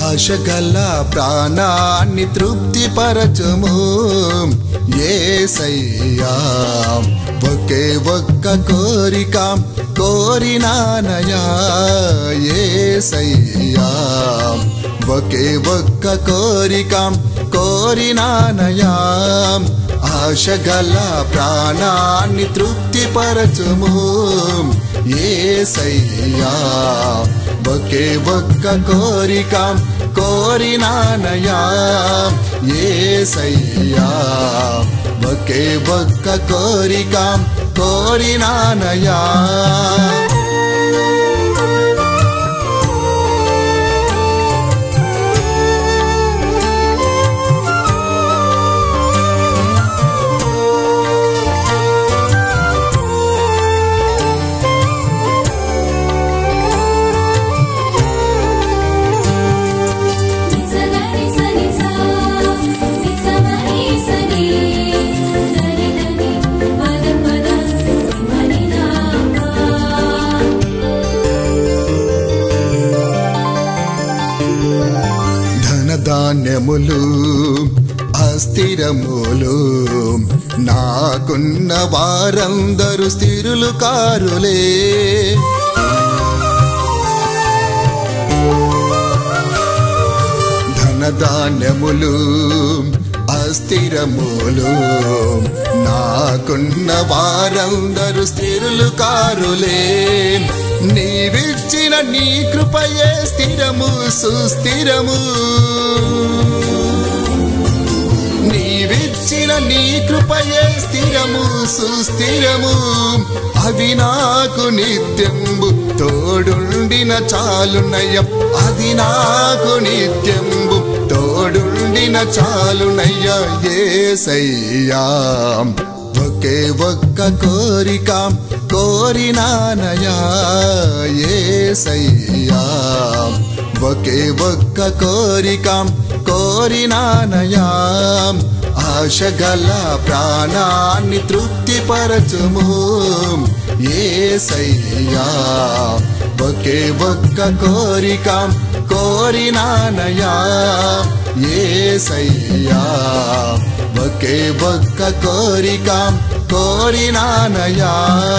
ఆశగల ప్రాణాన్ని తృప్తిపరచుము ఏసయ్యా ఒకే ఒక్క కోరిక కోరినానయా ఏసయ్యా ఒకే ఒక్క కోరిక కోరినానయా ఆశగల ప్రాణాన్ని తృప్తిపరచుము ఏసయ్యా ఒకే ఒక్క కోరిక కోరినానయా ఏసయ్యా ఒకే ఒక్క కోరిక కోరినానయా నిసగరి సనిసా నిసమరి సని దని దని పద పద మని నామా ధనధాన్యములు అస్థిరములు నాకున్న వారందరూ స్థిరులు కారులే ధనధాన్యములు అస్థిరములు నాకున్న వారందరూ స్థిరులు కారులే నీవిచ్చిన నీ కృపయే స్థిరము సుస్థిరము నీవిచ్చిన నీ కృపయే స్థిరము సుస్థిరము అది నాకు నిత్యంబు తోడుండిన చాలునయ్య అది నాకు నిత్యంబు తోడుండిన చాలునయ్య ఏసయ్యా ఒకే ఒక్క కోరిక కోరినానయా ఏసయ్యా ఒకే ఒక్క కోరిక కోరినానయా ఆశగల ప్రాణాన్ని తృప్తిపరచుము ఏసయ్యా ఒకే ఒక్క కోరిక కోరినానయా ఏసయ్యా ఒకే ఒక్క కోరిక కోరినానయా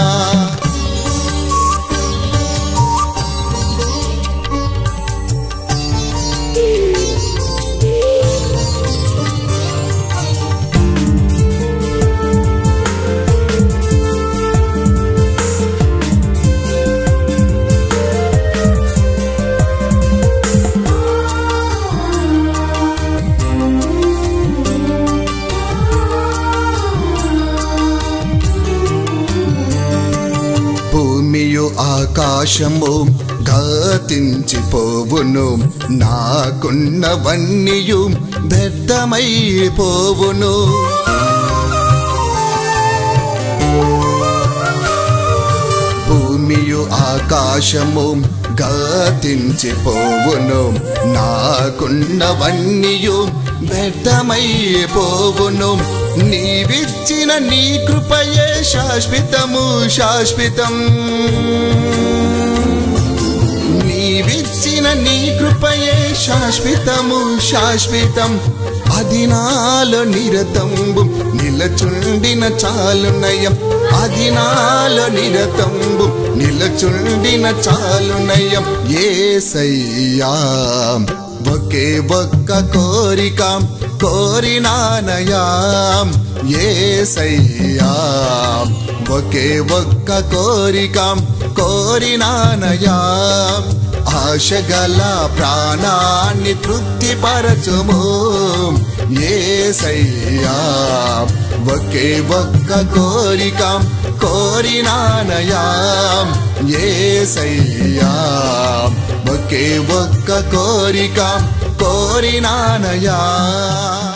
భూమియు ఆకాశము గతించిపోవును నాకున్నవన్నీయు వ్యర్థమైపోవును భూమియు ఆకాశము గతించిపోవును నాకున్నవన్నీయు వ్యర్థమైపోవును నీవిచ్చిన నీ కృపయే శాశ్వతము శాశ్వతం నీవిచ్చిన నీ కృపయే శాశ్వతము శాశ్వతం అది నాలో నిరతంబు నిలచుండిన చాలునయం అది నాలో నిరతంబు నిలచుండిన చాలునయం ఏసయ్యా ఒకే ఒక్క కోరిక కోరినానయా ఏసయ్యా ఒకే ఒక్క కోరిక కోరినానయా ఆశగల ప్రాణాన్ని తృప్తిపరచుము ఏసయ్యా ఒకే ఒక్క కోరిక కోరినానయా ఏసయ్యా ఒకే ఒక్క కోరిక కోరినానయా